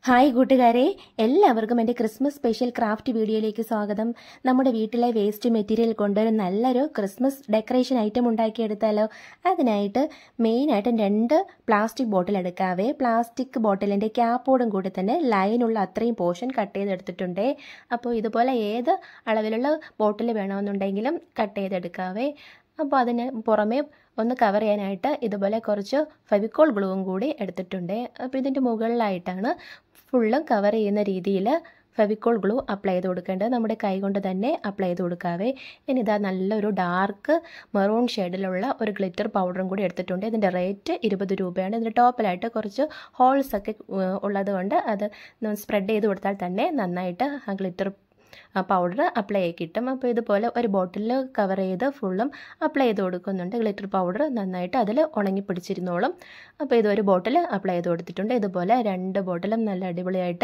hi കൂട്ടുകാരെ എല്ലാവർക്കും എൻ്റെ ക്രിസ്മസ് സ്പെഷ്യൽ ക്രാഫ്റ്റ് വീഡിയോയിലേക്ക് സ്വാഗതം നമ്മുടെ വീട്ടിലെ വേസ്റ്റ് മെറ്റീരിയൽ കൊണ്ടൊരു നല്ലൊരു ക്രിസ്മസ് ഡെക്കറേഷൻ ഐറ്റം ഉണ്ടാക്കിയെടുത്താലോ അതിനായിട്ട് മെയിനായിട്ട് രണ്ട് പ്ലാസ്റ്റിക് ബോട്ടിൽ എടുക്കാവേ പ്ലാസ്റ്റിക് ബോട്ടിലിൻ്റെ ക്യാപ്പോടും കൂടി തന്നെ ലൈനുള്ള അത്രയും പോർഷൻ കട്ട് ചെയ്തെടുത്തിട്ടുണ്ട് അപ്പോൾ ഇതുപോലെ ഏത് അളവിലുള്ള ബോട്ടിൽ വേണമെന്നുണ്ടെങ്കിലും കട്ട് ചെയ്തെടുക്കാവേ അപ്പോൾ അതിന് പുറമേ ഒന്ന് കവർ ചെയ്യാനായിട്ട് ഇതുപോലെ കുറച്ച് ഫെവിക്കോൾ ഗ്ലൂവും കൂടി എടുത്തിട്ടുണ്ട് അപ്പോൾ ഇതിൻ്റെ മുകളിലായിട്ടാണ് ഫുള്ളും കവർ ചെയ്യുന്ന രീതിയിൽ ഫെവിക്കോൾ ഗ്ലൂ അപ്ലൈ ചെയ്ത് കൊടുക്കേണ്ടത് നമ്മുടെ കൈ കൊണ്ട് തന്നെ അപ്ലൈ ചെയ്ത് കൊടുക്കാവേ ഇനി ഇതാ നല്ലൊരു ഡാർക്ക് മെറൂൺ ഷെയ്ഡിലുള്ള ഒരു ഗ്ലിറ്റർ പൗഡറും കൂടി എടുത്തിട്ടുണ്ട് ഇതിൻ്റെ റേറ്റ് ഇരുപത് രൂപയാണ് ഇതിൻ്റെ ടോപ്പിലായിട്ട് കുറച്ച് ഹോൾസ് ഒക്കെ ഉള്ളത് കൊണ്ട് അത് സ്പ്രെഡ് ചെയ്ത് കൊടുത്താൽ തന്നെ നന്നായിട്ട് ആ ഗ്ലിറ്റർ പൗഡർ അപ്ലൈ ആയി കിട്ടും അപ്പോൾ ഇതുപോലെ ഒരു ബോട്ടിലിൽ കവർ ചെയ്ത് ഫുള്ളും അപ്ലൈ ചെയ്ത് കൊടുക്കുന്നുണ്ട് ഗ്ലിറ്റർ പൗഡർ നന്നായിട്ട് അതിൽ ഉണങ്ങി പിടിച്ചിരുന്നോളും അപ്പോൾ ഇതൊരു ബോട്ടിൽ അപ്ലൈ ചെയ്ത് കൊടുത്തിട്ടുണ്ട് ഇതുപോലെ രണ്ട് ബോട്ടിലും നല്ല അടിപൊളിയായിട്ട്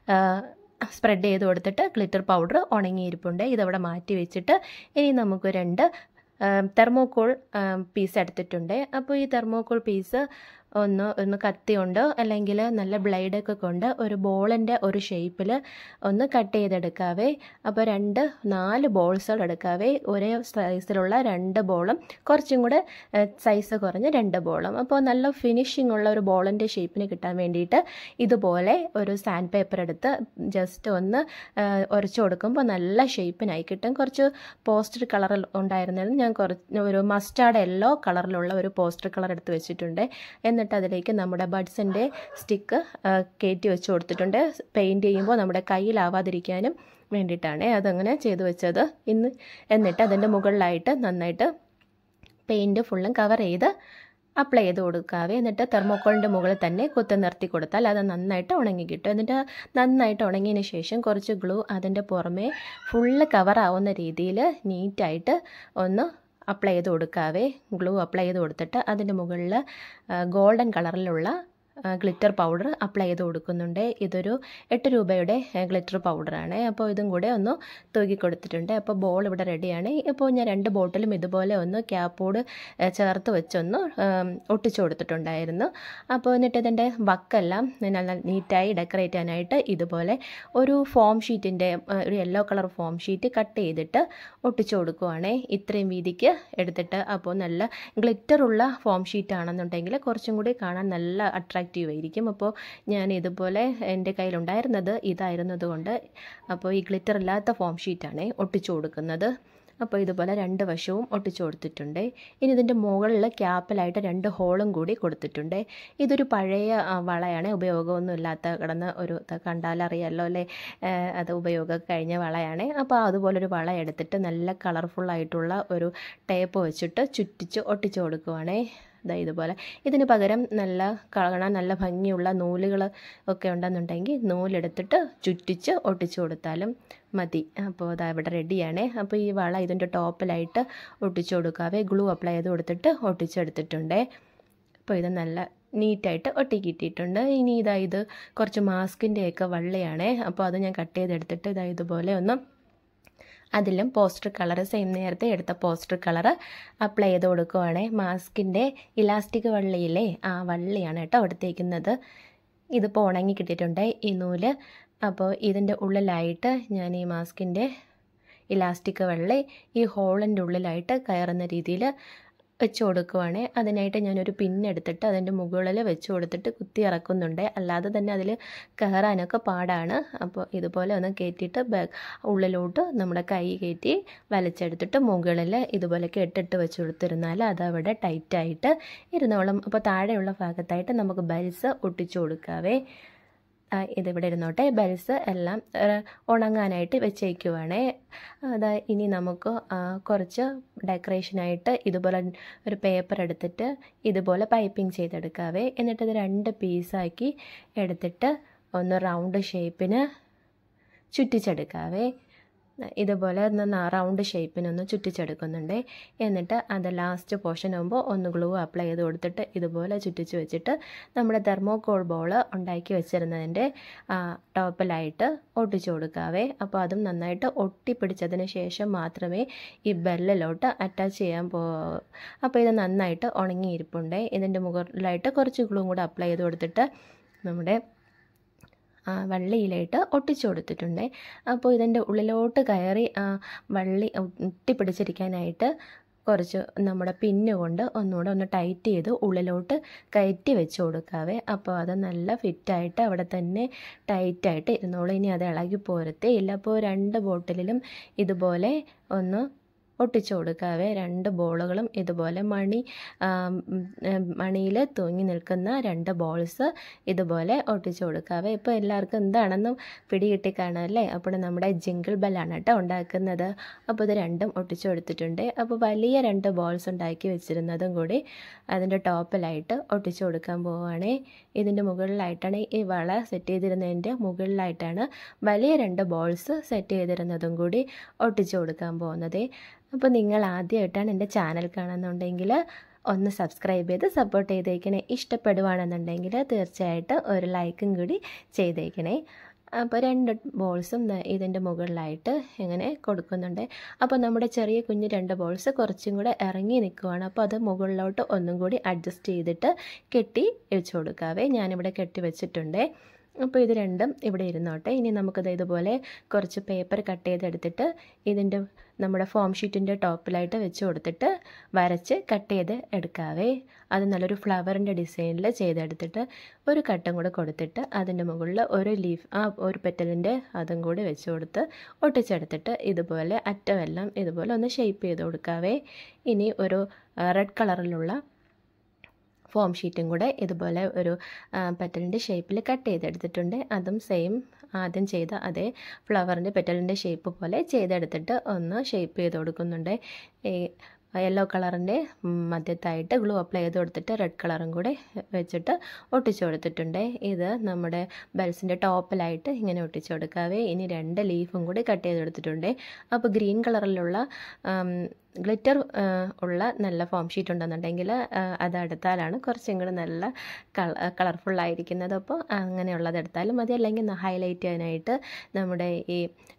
സ്പ്രെഡ് ചെയ്ത് കൊടുത്തിട്ട് ഗ്ലിറ്റർ പൗഡർ ഉണങ്ങിയിരിപ്പുണ്ട് ഇതവിടെ മാറ്റി വെച്ചിട്ട് ഇനി നമുക്ക് രണ്ട് തെർമോക്കോൾ പീസ് എടുത്തിട്ടുണ്ട് അപ്പോൾ ഈ തെർമോക്കോൾ പീസ് ഒന്ന് ഒന്ന് കത്തി കൊണ്ട് അല്ലെങ്കിൽ നല്ല ബ്ലേഡൊക്കെ കൊണ്ട് ഒരു ബോളിൻ്റെ ഒരു ഷേപ്പിൽ ഒന്ന് കട്ട് ചെയ്തെടുക്കാവേ അപ്പോൾ രണ്ട് നാല് ബോൾസുകൾ എടുക്കാവേ ഒരേ സൈസിലുള്ള രണ്ട് ബോളും കുറച്ചും കൂടെ സൈസ് കുറഞ്ഞ രണ്ട് ബോളും അപ്പോൾ നല്ല ഫിനിഷിംഗ് ഉള്ള ഒരു ബോളിൻ്റെ ഷേപ്പിന് കിട്ടാൻ വേണ്ടിയിട്ട് ഇതുപോലെ ഒരു സാൻഡ് പേപ്പർ എടുത്ത് ജസ്റ്റ് ഒന്ന് ഉരച്ചു കൊടുക്കുമ്പോൾ നല്ല ഷേപ്പിനായി കിട്ടും കുറച്ച് പോസ്റ്റർ കളറിൽ ഉണ്ടായിരുന്നതിൽ ഞാൻ കുറച്ച് ഒരു മസ്റ്റാർഡ് യെല്ലോ കളറിലുള്ള ഒരു പോസ്റ്റർ കളർ എടുത്ത് വെച്ചിട്ടുണ്ട് എന്നിട്ട് അതിലേക്ക് നമ്മുടെ ബഡ്സിൻ്റെ സ്റ്റിക്ക് കയറ്റി വെച്ച് കൊടുത്തിട്ടുണ്ട് പെയിൻറ്റ് ചെയ്യുമ്പോൾ നമ്മുടെ കയ്യിലാവാതിരിക്കാനും വേണ്ടിയിട്ടാണ് അതങ്ങനെ ചെയ്തു വെച്ചത് ഇന്ന് എന്നിട്ട് അതിൻ്റെ മുകളിലായിട്ട് നന്നായിട്ട് പെയിൻറ്റ് ഫുള്ളും കവർ ചെയ്ത് അപ്ലൈ ചെയ്ത് കൊടുക്കാവേ എന്നിട്ട് തെർമോക്കോളിൻ്റെ മുകളിൽ തന്നെ കുത്തി നിർത്തി കൊടുത്താൽ അത് നന്നായിട്ട് ഉണങ്ങി കിട്ടും എന്നിട്ട് നന്നായിട്ട് ഉണങ്ങിയതിന് ശേഷം കുറച്ച് ഗ്ലൂ അതിൻ്റെ പുറമേ ഫുള്ള് കവർ ആവുന്ന രീതിയിൽ നീറ്റായിട്ട് ഒന്ന് അപ്ലൈ ചെയ്ത് കൊടുക്കാവേ ഗ്ലൂ അപ്ലൈ ചെയ്ത് കൊടുത്തിട്ട് അതിൻ്റെ മുകളിൽ ഗോൾഡൻ കളറിലുള്ള ഗ്ലിറ്റർ പൗഡർ അപ്ലൈ ചെയ്ത് കൊടുക്കുന്നുണ്ട് ഇതൊരു എട്ട് രൂപയുടെ ഗ്ലിറ്റർ പൗഡറാണ് അപ്പോൾ ഇതും കൂടെ ഒന്ന് തൂക്കി കൊടുത്തിട്ടുണ്ട് അപ്പോൾ ബോൾ ഇവിടെ റെഡിയാണ് ഇപ്പോൾ ഞാൻ രണ്ട് ബോട്ടിലും ഇതുപോലെ ഒന്ന് ക്യാപ്പോട് ചേർത്ത് വെച്ചൊന്ന് ഒട്ടിച്ചു കൊടുത്തിട്ടുണ്ടായിരുന്നു അപ്പോൾ എന്നിട്ട് ഇതിൻ്റെ വക്കെല്ലാം നല്ല നീറ്റായി ഡെക്കറേറ്റ് ചെയ്യാനായിട്ട് ഇതുപോലെ ഒരു ഫോം ഷീറ്റിൻ്റെ ഒരു yellow colour foam sheet cut ചെയ്തിട്ട് ഒട്ടിച്ചു കൊടുക്കുവാണേ ഇത്രയും വീതിക്ക് എടുത്തിട്ട് അപ്പോൾ നല്ല ഗ്ലിറ്ററുള്ള ഫോം ഷീറ്റ് ആണെന്നുണ്ടെങ്കിൽ കുറച്ചും കൂടി കാണാൻ നല്ല അട്രാക്റ്റീവ് ആയിരിക്കും അപ്പോൾ ഞാൻ ഇതുപോലെ എൻ്റെ കയ്യിലുണ്ടായിരുന്നത് ഇതായിരുന്നത് കൊണ്ട് അപ്പോൾ ഈ ഗ്ലിറ്റർ ഇല്ലാത്ത ഫോം ഷീറ്റാണ് ഒട്ടിച്ചു കൊടുക്കുന്നത് അപ്പോൾ ഇതുപോലെ രണ്ട് വശവും ഒട്ടിച്ചു കൊടുത്തിട്ടുണ്ട് ഇനി ഇതിൻ്റെ മുകളിൽ ക്യാപ്പിലായിട്ട് രണ്ട് ഹോളും കൂടി കൊടുത്തിട്ടുണ്ട് ഇതൊരു പഴയ വളയാണ് ഉപയോഗമൊന്നും ഇല്ലാത്ത കിടന്ന ഒരു കണ്ടാലറിയാമല്ലോ അല്ലേ അത് ഉപയോഗം കഴിഞ്ഞ വളയാണ് അപ്പോൾ അതുപോലൊരു വള എടുത്തിട്ട് നല്ല കളർഫുള്ളായിട്ടുള്ള ഒരു ടേപ്പ് വെച്ചിട്ട് ചുറ്റിച്ച് ഒട്ടിച്ചു കൊടുക്കുവാണേ ഇതാ ഇതുപോലെ ഇതിന് പകരം നല്ല കാണാൻ നല്ല ഭംഗിയുള്ള നൂലുകൾ ഒക്കെ ഉണ്ടെന്നുണ്ടെങ്കിൽ നൂലെടുത്തിട്ട് ചുറ്റിച്ച് ഒട്ടിച്ചു കൊടുത്താലും മതി അപ്പോൾ അതാ ഇവിടെ റെഡിയാണ് അപ്പോൾ ഈ വള ഇതിൻ്റെ ടോപ്പിലായിട്ട് ഒട്ടിച്ചു കൊടുക്കാവേ ഗ്ലൂ അപ്ലൈ ചെയ്ത് കൊടുത്തിട്ട് ഒട്ടിച്ചെടുത്തിട്ടുണ്ട് അപ്പോൾ ഇത് നല്ല നീറ്റായിട്ട് ഒട്ടി കിട്ടിയിട്ടുണ്ട് ഇനി ഇതാ ഇത് കുറച്ച് മാസ്കിൻ്റെയൊക്കെ വള്ളിയാണേ അപ്പോൾ അത് ഞാൻ കട്ട് ചെയ്തെടുത്തിട്ട് ഇതാ ഇതുപോലെ ഒന്ന് അതിലും പോസ്റ്റർ കളർ സെയിം നേരത്തെ എടുത്ത പോസ്റ്റർ കളർ അപ്ലൈ ചെയ്ത് കൊടുക്കുവാണേ മാസ്കിൻ്റെ ഇലാസ്റ്റിക് വള്ളിയില്ലേ ആ വള്ളിയാണ് കേട്ടോ എടുത്തേക്കുന്നത് ഇതിപ്പോൾ ഉണങ്ങി കിട്ടിയിട്ടുണ്ട് ഈ നൂല് അപ്പോൾ ഇതിൻ്റെ ഉള്ളിലായിട്ട് ഞാൻ ഈ മാസ്കിൻ്റെ ഇലാസ്റ്റിക് വള്ളി ഈ ഹോളിൻ്റെ ഉള്ളിലായിട്ട് കയറുന്ന രീതിയിൽ വെച്ച് കൊടുക്കുവാണ് അതിനായിട്ട് ഞാനൊരു പിന്നെടുത്തിട്ട് അതിൻ്റെ മുകളിൽ വെച്ച് കൊടുത്തിട്ട് കുത്തി ഇറക്കുന്നുണ്ട് അല്ലാതെ തന്നെ അതിൽ കയറാനൊക്കെ പാടാണ് അപ്പോൾ ഇതുപോലെ ഒന്ന് കയറ്റിയിട്ട് ഉള്ളിലോട്ട് നമ്മുടെ കൈ കയറ്റി വലിച്ചെടുത്തിട്ട് മുകളിൽ ഇതുപോലെ കെട്ടിട്ട് വെച്ച് കൊടുത്തിരുന്നാൽ അതവിടെ ടൈറ്റായിട്ട് ഇരുന്നോളും അപ്പോൾ താഴെയുള്ള ഭാഗത്തായിട്ട് നമുക്ക് ബെൽസ് ഒട്ടിച്ചു കൊടുക്കാവേ ഇതിവിടെ ഇരുന്നോട്ടെ ബെൽസ് എല്ലാം ഉണങ്ങാനായിട്ട് വെച്ചേക്കുവാണേ അതാ ഇനി നമുക്ക് കുറച്ച് ഡെക്കറേഷനായിട്ട് ഇതുപോലെ ഒരു പേപ്പർ എടുത്തിട്ട് ഇതുപോലെ പൈപ്പിംഗ് ചെയ്തെടുക്കാവേ എന്നിട്ട് ഇത് രണ്ട് പീസാക്കി എടുത്തിട്ട് ഒന്ന് റൗണ്ട് ഷേപ്പിന് ചുറ്റിച്ചെടുക്കാവേ ഇതുപോലെ ഒന്ന് റൗണ്ട് ഷേപ്പിനൊന്ന് ചുറ്റിച്ചെടുക്കുന്നുണ്ട് എന്നിട്ട് അത് ലാസ്റ്റ് പോർഷൻ ആകുമ്പോൾ ഒന്ന് ഗ്ലൂ അപ്ലൈ ചെയ്ത് കൊടുത്തിട്ട് ഇതുപോലെ ചുറ്റിച്ച് വെച്ചിട്ട് നമ്മുടെ തെർമോകോൾ ബോൾ ഉണ്ടാക്കി വെച്ചിരുന്നതിൻ്റെ ടോപ്പിലായിട്ട് ഒട്ടിച്ചു കൊടുക്കാവേ അപ്പോൾ അതും നന്നായിട്ട് ഒട്ടിപ്പിടിച്ചതിന് ശേഷം മാത്രമേ ഈ ബെല്ലിലോട്ട് അറ്റാച്ച് ചെയ്യാൻ പോ അപ്പോൾ ഇത് നന്നായിട്ട് ഉണങ്ങിയിരിപ്പുണ്ട് ഇതിൻ്റെ മുകളിലായിട്ട് കുറച്ച് ഗ്ലൂ കൂടെ അപ്ലൈ ചെയ്ത് കൊടുത്തിട്ട് നമ്മുടെ ആ, വള്ളിയിലായിട്ട് ഒട്ടിച്ചു കൊടുത്തിട്ടുണ്ട് അപ്പോൾ ഇതിൻ്റെ ഉള്ളിലോട്ട് കയറി ആ വള്ളി ഒട്ടിപ്പിടിച്ചിരിക്കാനായിട്ട് കുറച്ച് നമ്മുടെ പിന്ന് കൊണ്ട് ഒന്നുകൂടെ ഒന്ന് ടൈറ്റ് ചെയ്ത് ഉള്ളിലോട്ട് കയറ്റി വെച്ച് കൊടുക്കാവേ അപ്പോൾ അത് നല്ല ഫിറ്റായിട്ട് അവിടെ തന്നെ ടൈറ്റായിട്ട് ഇരുന്നോളൂ ഇനി അത് ഇളകി പോരത്തേ ഇല്ല അപ്പോൾ രണ്ട് ബോട്ടിലും ഇതുപോലെ ഒന്ന് ഒട്ടിച്ചു കൊടുക്കാവേ രണ്ട് ബോളുകളും ഇതുപോലെ മണി മണിയിൽ തൂങ്ങി നിൽക്കുന്ന രണ്ട് ബോൾസ് ഇതുപോലെ ഒട്ടിച്ചു കൊടുക്കാവേ ഇപ്പോൾ എല്ലാവർക്കും എന്താണെന്ന് പിടികിട്ടി കാണാമല്ലേ അപ്പോൾ നമ്മുടെ ജിങ്കിൾ ബെല്ലാണ് കേട്ടോ ഉണ്ടാക്കുന്നത് അപ്പോൾ ഇത് രണ്ടും ഒട്ടിച്ചു കൊടുത്തിട്ടുണ്ട് അപ്പോൾ വലിയ രണ്ട് ബോൾസ് ഉണ്ടാക്കി വെച്ചിരുന്നതും കൂടി അതിൻ്റെ ടോപ്പിലായിട്ട് ഒട്ടിച്ചു കൊടുക്കാൻ പോവുകയാണേ ഇതിൻ്റെ മുകളിലായിട്ടാണ് ഈ വള സെറ്റ് ചെയ്തിരുന്നതിൻ്റെ മുകളിലായിട്ടാണ് വലിയ രണ്ട് ബോൾസ് സെറ്റ് ചെയ്തിരുന്നതും കൂടി ഒട്ടിച്ചു കൊടുക്കാൻ പോകുന്നത് അപ്പോൾ നിങ്ങൾ ആദ്യമായിട്ടാണ് എൻ്റെ ചാനൽ കാണുന്നുണ്ടെങ്കിൽ ഒന്ന് സബ്സ്ക്രൈബ് ചെയ്ത് സപ്പോർട്ട് ചെയ്തേക്കണേ ഇഷ്ടപ്പെടുവാണെന്നുണ്ടെങ്കിൽ തീർച്ചയായിട്ടും ഒരു ലൈക്കും കൂടി ചെയ്തേക്കണേ അപ്പോൾ രണ്ട് ബോൾസും ഇതിൻ്റെ മുകളിലായിട്ട് ഇങ്ങനെ കൊടുക്കുന്നുണ്ട് അപ്പോൾ നമ്മുടെ ചെറിയ കുഞ്ഞ് രണ്ട് ബോൾസ് കുറച്ചും കൂടെ ഇറങ്ങി നിൽക്കുവാണ് അപ്പോൾ അത് മുകളിലോട്ട് ഒന്നും കൂടി അഡ്ജസ്റ്റ് ചെയ്തിട്ട് കെട്ടി വെച്ച് കൊടുക്കാവേ ഞാനിവിടെ കെട്ടി വെച്ചിട്ടുണ്ട് അപ്പോൾ ഇത് രണ്ടും ഇവിടെ ഇരുന്നോട്ടെ ഇനി നമുക്കത് ഇതുപോലെ കുറച്ച് പേപ്പർ കട്ട് ചെയ്തെടുത്തിട്ട് ഇതിൻ്റെ നമ്മുടെ ഫോം ഷീറ്റിൻ്റെ ടോപ്പിലായിട്ട് വെച്ച് കൊടുത്തിട്ട് വരച്ച് കട്ട് ചെയ്ത് എടുക്കാവേ അത് നല്ലൊരു ഫ്ലവറിൻ്റെ ഡിസൈനിൽ ചെയ്തെടുത്തിട്ട് ഒരു കട്ടും കൂടെ കൊടുത്തിട്ട് അതിൻ്റെ മുകളിൽ ഒരു ലീഫ് ആ ഒരു പെറ്റലിൻ്റെ അതും കൂടി വെച്ച് കൊടുത്ത് ഒട്ടിച്ചെടുത്തിട്ട് ഇതുപോലെ അറ്റമെല്ലാം ഇതുപോലെ ഒന്ന് ഷേപ്പ് ചെയ്ത് കൊടുക്കാവേ ഇനി ഒരു റെഡ് കളറിലുള്ള ഫോം ഷീറ്റും കൂടെ ഇതുപോലെ ഒരു പെറ്റലിൻ്റെ ഷേപ്പിൽ കട്ട് ചെയ്തെടുത്തിട്ടുണ്ട് അതും സെയിം ആദ്യം ചെയ്ത അതേ ഫ്ലവറിൻ്റെ പെറ്റലിൻ്റെ ഷേപ്പ് പോലെ ചെയ്തെടുത്തിട്ട് ഒന്ന് ഷേപ്പ് ചെയ്ത് കൊടുക്കുന്നുണ്ട് ഈ യെല്ലോ കളറിൻ്റെ മധ്യത്തായിട്ട് ഗ്ലൂ അപ്ലൈ ചെയ്ത് കൊടുത്തിട്ട് റെഡ് കളറും കൂടെ വെച്ചിട്ട് ഒട്ടിച്ചു കൊടുത്തിട്ടുണ്ട് ഇത് നമ്മുടെ ബെൽസിൻ്റെ ടോപ്പിലായിട്ട് ഇങ്ങനെ ഒട്ടിച്ചു കൊടുക്കാവേ ഇനി രണ്ട് ലീഫും കൂടി കട്ട് ചെയ്ത് കൊടുത്തിട്ടുണ്ട് അപ്പോൾ ഗ്രീൻ കളറിലുള്ള ഗ്ലിറ്റർ ഉള്ള നല്ല ഫോം ഷീറ്റ് ഉണ്ടെന്നുണ്ടെങ്കിൽ അത് എടുത്താലാണ് കുറച്ചും കൂടി നല്ല കളർഫുള്ളായിരിക്കുന്നത് അപ്പോൾ അങ്ങനെയുള്ളത് എടുത്താലും മതി അല്ലെങ്കിൽ ഹൈലൈറ്റ് ചെയ്യാനായിട്ട് നമ്മുടെ ഈ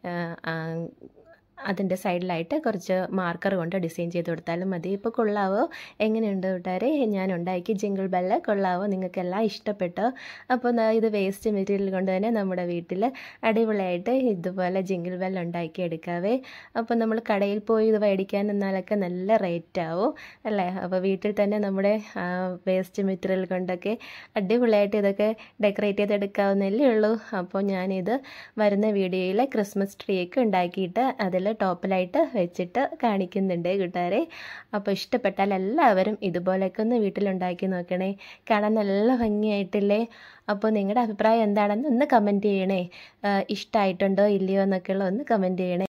അതിൻ്റെ സൈഡിലായിട്ട് കുറച്ച് മാർക്കർ കൊണ്ട് ഡിസൈൻ ചെയ്ത് കൊടുത്താലും മതി ഇപ്പോൾ കൊള്ളാവോ എങ്ങനെയുണ്ട് കൂട്ടുകാരെ ഞാൻ ഉണ്ടാക്കി ജിങ്കിൾ ബെല്ല് കൊള്ളാവോ നിങ്ങൾക്കെല്ലാം ഇഷ്ടപ്പെട്ടോ അപ്പോൾ ഇത് വേസ്റ്റ് മെറ്റീരിയൽ കൊണ്ട് തന്നെ നമ്മുടെ വീട്ടിൽ അടിപൊളിയായിട്ട് ഇതുപോലെ ജിങ്കിൾ ബെല്ല് ഉണ്ടാക്കി എടുക്കാവേ അപ്പോൾ നമ്മൾ കടയിൽ പോയി ഇത് മേടിക്കാൻ നിന്നാലൊക്കെ നല്ല റേറ്റ് ആവും അല്ലേ അപ്പോൾ വീട്ടിൽ തന്നെ നമ്മുടെ വേസ്റ്റ് മെറ്റീരിയൽ കൊണ്ടൊക്കെ അടിപൊളിയായിട്ട് ഇതൊക്കെ ഡെക്കറേറ്റ് ചെയ്തെടുക്കാവുന്നല്ലേ ഉള്ളൂ അപ്പോൾ ഞാനിത് വരുന്ന വീഡിയോയിൽ ക്രിസ്മസ് ട്രീ ഒക്കെ ഉണ്ടാക്കിയിട്ട് അതിൽ ടോപ്പിലായിട്ട് വെച്ചിട്ട് കാണിക്കുന്നുണ്ട് കൂട്ടുകാരെ അപ്പോൾ ഇഷ്ടപ്പെട്ടാൽ എല്ലാവരും ഇതുപോലെയൊക്കെ ഒന്ന് വീട്ടിലുണ്ടാക്കി നോക്കണേ കാണാൻ നല്ല ഭംഗിയായിട്ടില്ലേ അപ്പോൾ നിങ്ങളുടെ അഭിപ്രായം എന്താണെന്ന് ഒന്ന് കമൻറ്റ് ചെയ്യണേ ഇഷ്ടമായിട്ടുണ്ടോ ഇല്ലയോ എന്നൊക്കെയുള്ള ഒന്ന് കമൻറ്റ് ചെയ്യണേ